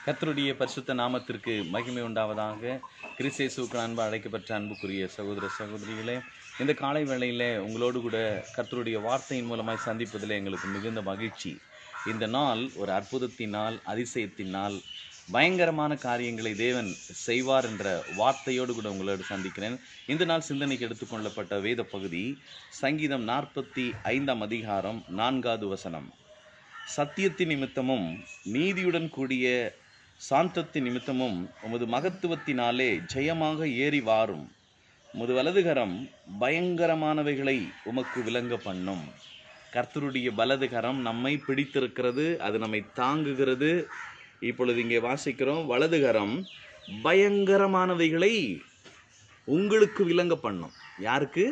கர்த்தருடைய பரிசுத்த நாமத்திற்கு மகிமை உண்டாவதாக கிறிஸ்தேசுக்கு அன்பு அழைக்கப்பட்ட அன்புக்குரிய சகோதர சகோதரிகளே இந்த காலை வேளையில் உங்களோடு கூட கர்த்தருடைய வார்த்தையின் மூலமாய் சந்திப்பதில் எங்களுக்கு மிகுந்த மகிழ்ச்சி இந்த நாள் ஒரு அற்புதத்தின் நாள் அதிசயத்தின் நாள் பயங்கரமான காரியங்களை தேவன் செய்வார் என்ற வார்த்தையோடு கூட உங்களோடு சந்திக்கிறேன் இந்த நாள் சிந்தனைக்கு எடுத்துக்கொள்ளப்பட்ட வேத பகுதி சங்கீதம் நாற்பத்தி ஐந்தாம் அதிகாரம் நான்காவது வசனம் சத்தியத்தின் நிமித்தமும் நீதியுடன் கூடிய சாந்தத்தின் நிமித்தமும் உமது மகத்துவத்தினாலே ஜெயமாக ஏறி வாரும் உமது வலதுகரம் பயங்கரமானவைகளை உமக்கு விளங்க பண்ணும் கர்த்தருடைய வலதுகரம் நம்மை பிடித்திருக்கிறது அது நம்மை தாங்குகிறது இப்பொழுது இங்கே வாசிக்கிறோம் வலதுகரம் பயங்கரமானவைகளை உங்களுக்கு விளங்க பண்ணும் யாருக்கு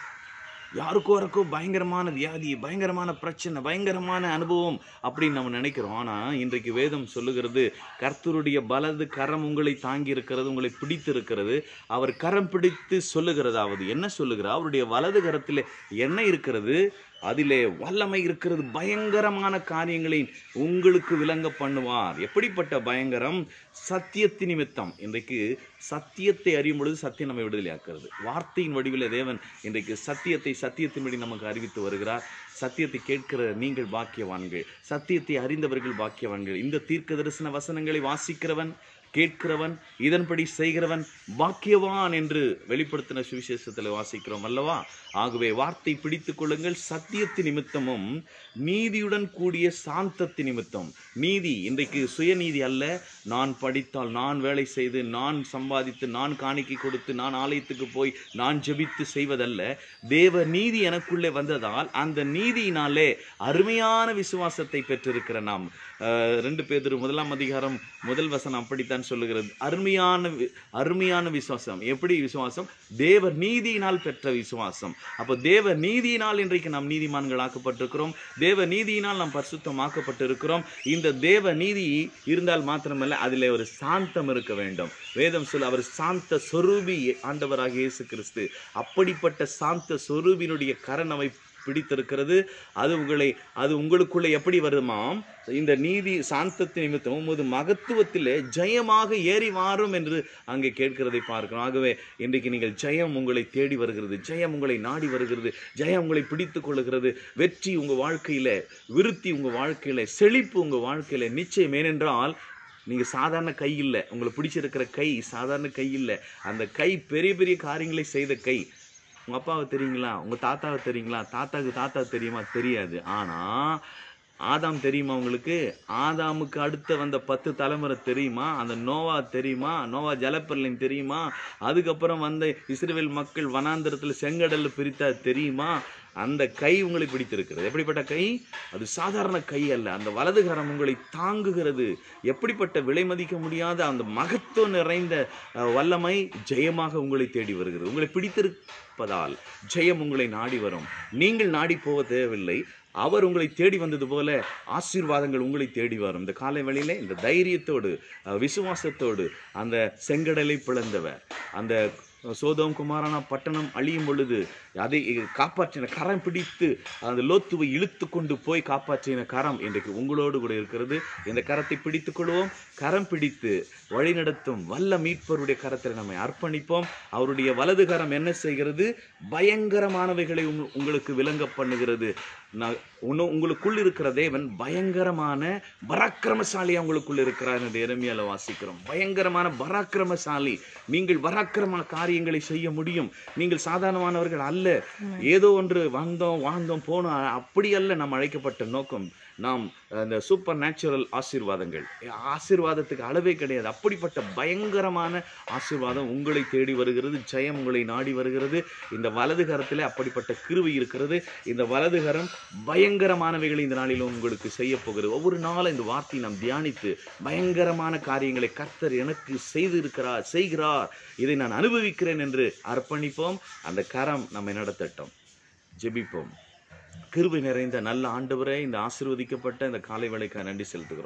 யாருக்கோ யாருக்கோ பயங்கரமான வியாதி பயங்கரமான பிரச்சனை பயங்கரமான அனுபவம் அப்படின்னு நம்ம நினைக்கிறோம் ஆனால் இன்றைக்கு வேதம் சொல்லுகிறது கர்த்தருடைய பலது கரம் உங்களை தாங்கி இருக்கிறது உங்களை பிடித்து இருக்கிறது அவர் கரம் பிடித்து சொல்லுகிறதாவது என்ன சொல்லுகிறார் அவருடைய வலது கரத்தில் என்ன இருக்கிறது அதிலே வல்லமை இருக்கிறது பயங்கரமான காரியங்களை உங்களுக்கு விளங்க பண்ணுவார் எப்படிப்பட்ட பயங்கரம் சத்தியத்தி நிமித்தம் இன்றைக்கு சத்தியத்தை அறியும் பொழுது சத்தியம் நம்மை விடுதலையாக்குறது வார்த்தையின் வடிவில் தேவன் இன்றைக்கு சத்தியத்தை சத்தியத்தின்படி நமக்கு அறிவித்து வருகிறார் சத்தியத்தை கேட்கிற நீங்கள் பாக்கியவான்கள் சத்தியத்தை அறிந்தவர்கள் பாக்கியவான்கள் இந்த தீர்க்க தரிசன வசனங்களை வாசிக்கிறவன் கேட்கிறவன் இதன்படி செய்கிறவன் பாக்கியவான் என்று வெளிப்படுத்தின சுவிசேஷத்தில் வாசிக்கிறோம் அல்லவா ஆகவே வார்த்தை பிடித்துக் கொள்ளுங்கள் சத்தியத்து நிமித்தமும் நீதியுடன் கூடிய சாந்தத்து நிமித்தம் நீதி இன்றைக்கு சுயநீதி அல்ல நான் படித்தால் நான் வேலை செய்து நான் சம்பாதித்து நான் காணிக்கை கொடுத்து நான் ஆலயத்துக்கு போய் நான் ஜெபித்து செய்வதல்ல தேவ நீதி எனக்குள்ளே வந்ததால் அந்த நீதியினாலே அருமையான விசுவாசத்தை பெற்றிருக்கிற நாம் அஹ், ரெண்டு பேர் முதலாம் அதிகாரம் முதல் வசனம் அப்படித்தான் சொல்லுகிறது அருமையான வி- அருமையான விசுவாசம் எப்படி விசுவாசம் தேவ நீதியினால் பெற்ற விசுவாசம் அப்போ தேவ நீதியினால் இன்றைக்கு நாம் நீதிமான்கள் ஆக்கப்பட்டிருக்கிறோம் தேவ நீதியினால் நாம் பரிசுத்தமாக்கப்பட்டிருக்கிறோம் இந்த தேவ நீதி இருந்தால் மாத்திரமல்ல அதில் ஒரு சாந்தம் இருக்க வேண்டும் வேதம் சொல்ல அவர் சாந்த சொரூபி ஆண்டவராக இயேசு கிறிஸ்து அப்படிப்பட்ட சாந்த சொரூபினுடைய கரண் நம்மை பிடித்திருக்கிறது அது உங்களை அது உங்களுக்குள்ள எப்படி வருமாம் இந்த நீதி சாந்தத்தின் நிமித்தம் உமது மகத்துவத்திலே ஜெயமாக ஏறி வாரும் என்று அங்கே கேட்கிறதை பார்க்கிறோம் ஆகவே இன்றைக்கு நீங்கள் ஜெயம் உங்களை தேடி வருகிறது ஜெயம் உங்களை நாடி வருகிறது ஜெயம் உங்களை பிடித்து கொள்ளுகிறது வெற்றி உங்கள் வாழ்க்கையில விருத்தி உங்கள் வாழ்க்கையில செழிப்பு உங்கள் வாழ்க்கையில நிச்சயம் ஏனென்றால் நீங்கள் சாதாரண கை இல்லை உங்களை பிடிச்சிருக்கிற கை சாதாரண கை இல்லை அந்த கை பெரிய பெரிய காரியங்களை செய்த கை உங்கள் அப்பாவை தெரியுங்களா உங்கள் தாத்தாவை தெரியுங்களா தாத்தாவுக்கு தாத்தா தெரியுமா தெரியாது ஆனால் ஆதாம் தெரியுமா உங்களுக்கு ஆதாமுக்கு அடுத்த வந்த பத்து தலைமுறை தெரியுமா அந்த நோவா தெரியுமா நோவா ஜலப்பர்லின் தெரியுமா அதுக்கப்புறம் வந்த இஸ்ரேல் மக்கள் வனாந்தரத்தில் செங்கடல்ல பிரித்தா தெரியுமா அந்த கை உங்களை பிடித்திருக்கிறது எப்படிப்பட்ட கை அது சாதாரண கை அல்ல அந்த வலதுகரம் உங்களை தாங்குகிறது எப்படிப்பட்ட விலை மதிக்க முடியாத அந்த மகத்துவம் நிறைந்த அஹ், வல்லமை ஜெயமாக உங்களை தேடி வருகிறது உங்களை பிடித்திருப்பதால் ஜெயம் உங்களை நாடி வரும் நீங்கள் நாடி போக தேவையில்லை அவர் உங்களை தேடி வந்தது போல ஆசீர்வாதங்கள் உங்களை தேடி வரும் இந்த காலை வேளையிலே இந்த தைரியத்தோடு அஹ், விசுவாசத்தோடு அந்த செங்கடலை பிளந்தவர் அந்த சோதோம் குமாரானா பட்டணம் அழியும் பொழுது அதை காப்பாற்றின கரம் பிடித்து அந்த லோத்துவை இழுத்து கொண்டு போய் காப்பாற்றின கரம் இன்றைக்கு உங்களோடு கூட இருக்கிறது இந்த கரத்தை பிடித்துக் கொள்வோம் கரம் பிடித்து வழிநடத்தும் வல்ல மீட்பருடைய கரத்தில் நம்மை அர்ப்பணிப்போம் அவருடைய வலது கரம் என்ன செய்கிறது பயங்கரமானவைகளை உங்க- உங்களுக்கு விளங்க பண்ணுகிறது நான் உன்னு- உங்களுக்குள் இருக்கிற தேவன் பயங்கரமான பராக்கிரமசாலியா உங்களுக்குள் இருக்கிறார் என்று எரமியால வாசிக்கிறோம் பயங்கரமான பராக்கிரமசாலி நீங்கள் பராக்கிரம காரியங்களை செய்ய முடியும் நீங்கள் சாதாரணமானவர்கள் அல்ல ஏதோ ஒன்று வந்தோம் வாழ்ந்தோம் போனோம் அ- அப்படி அல்ல நாம் அழைக்கப்பட்ட நோக்கம் நாம் அந்த சூப்பர் நேச்சுரல் ஆசீர்வாதங்கள் ஆசீர்வாதத்துக்கு அளவே கிடையாது அப்படிப்பட்ட பயங்கரமான ஆசீர்வாதம் உங்களை தேடி வருகிறது ஜெயம் உங்களை நாடி வருகிறது இந்த வலது கரத்தில் அப்படிப்பட்ட கிருவை இருக்கிறது இந்த வலது கரம் பயங்கரமானவைகளை இந்த நாளில் உங்களுக்கு செய்ய போகிறது ஒவ்வொரு நாளும் இந்த வார்த்தையை நாம் தியானித்து பயங்கரமான காரியங்களை கர்த்தர் எனக்கு செய்திருக்கிறார் செய்கிறார் இதை நான் அனுபவிக்கிறேன் என்று அர்ப்பணிப்போம் அந்த கரம் நம்மை நடத்தட்டும் ஜெபிப்போம் கிருபை நிறைந்த நல்ல ஆண்டவரே இந்த ஆசீர்வதிக்கப்பட்ட இந்த காலை வேளைக்கு நன்றி செலுத்துகிறோம்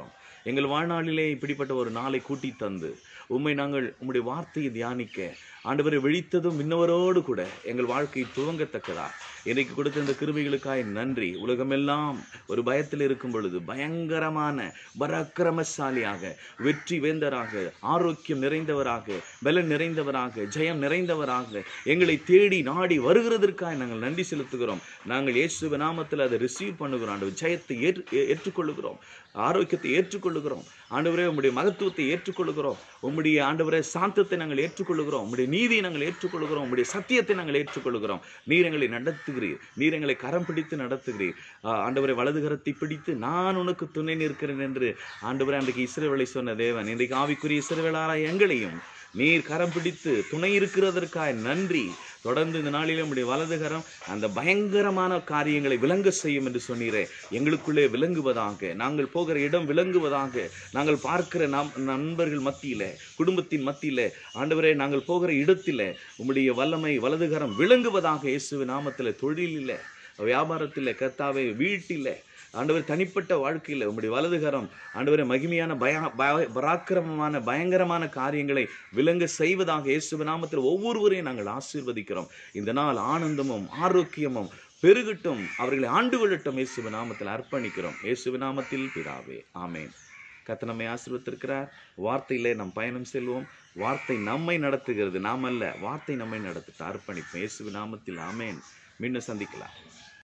எங்கள் வாழ்நாளிலே இப்படிப்பட்ட ஒரு நாளை கூட்டி தந்து உம்மை நாங்கள் உம்முடைய வார்த்தையை தியானிக்க ஆண்டவரை விழித்ததும் இன்னவரோடு கூட எங்கள் வாழ்க்கை துவங்கத்தக்கதா எனக்கு கொடுத்த இந்த கிருபைகளுக்காய் நன்றி உலகமெல்லாம் ஒரு பயத்தில் இருக்கும் பொழுது பயங்கரமான பராக்கிரமசாலியாக வெற்றி வேந்தராக ஆரோக்கியம் நிறைந்தவராக பலன் நிறைந்தவராக ஜெயம் நிறைந்தவராக எங்களை தேடி நாடி வருகிறதற்காக நாங்கள் நன்றி செலுத்துகிறோம் நாங்கள் இயேசுவ நாமத்தில் அதை ரிசீவ் பண்ணுகிறோம் ஆண்டவர் ஜெயத்தை ஏற்று ஏ- ஏற்றுக்கொள்ளுகிறோம் ஆரோக்கியத்தை ஏற்றுக்கொள்ளுகிறோம் ஆண்டவரே உம்முடைய மகத்துவத்தை ஏற்றுக்கொள்ளுகிறோம் உம்முடைய ஆண்டவரே சாந்தத்தை நாங்கள் ஏற்றுக்கொள்ளுகிறோம் உம்முடைய நீதியை நாங்கள் ஏற்றுக்கொள்ளுகிறோம் உம்முடைய சத்தியத்தை நாங்கள் ஏற்றுக்கொள்ளுகிறோம் நீர் எங்களை நடத்துகிறீர் நீர் எங்களை கரம் பிடித்து நடத்துகிறீர் ஆ, ஆண்டவரே வலது கரத்தை பிடித்து நான் உனக்கு துணை நிற்கிறேன் என்று ஆண்டவரே அன்றைக்கு இஸ்ரவேலை சொன்ன தேவன் இன்றைக்கு ஆவிக்குரிய இஸ்ரவேலாராய் எங்களையும் நீர் கரம் பிடித்து துணை இருக்கிறதற்காக நன்றி தொடர்ந்து இந்த நாளிலே உம்முடைய வலது கரம் அந்த பயங்கரமான காரியங்களை விளங்க செய்யும் என்று சொன்னீரே எங்களுக்குள்ளே விளங்குவதாக நாங்கள் போகிற இடம் விளங்குவதாக நாங்கள் பார்க்கிற நம் நண்பர்கள் மத்தியில குடும்பத்தின் மத்தியில ஆண்டவரே நாங்கள் போகிற இடத்தில உம்முடைய வல்லமை வலதுகரம் விளங்குவதாக இயேசுவின் நாமத்தில் தொழிலில் வியாபாரத்தில் கர்த்தாவே வீட்டில் ஆண்டவர் தனிப்பட்ட வாழ்க்கையில் உம்முடைய வலதுகரம் ஆண்டவரை மகிமையான பய பய- பராக்கிரமமான பயங்கரமான காரியங்களை விளங்க செய்வதாக இயேசுவின் நாமத்தில் ஒவ்வொருவரையும் நாங்கள் ஆசீர்வதிக்கிறோம் இந்த நாள் ஆனந்தமும் ஆரோக்கியமும் பெருகட்டும் அவர்களை ஆண்டு கொள்ளட்டும் இயேசுவின் நாமத்தில் அர்ப்பணிக்கிறோம் இயேசுவின் நாமத்தில் பிதாவே ஆமென் கத்த நம்மை ஆசீர்வத்திருக்கிறார் வார்த்தையிலே நம் பயணம் செல்வோம் வார்த்தை நம்மை நடத்துகிறது நாம் அல்ல வார்த்தை நம்மை நடத்திட்டு அர்ப்பணிப்போம் இயேசுவின் நாமத்தில் ஆமென் மீண்டும் சந்திக்கலாம்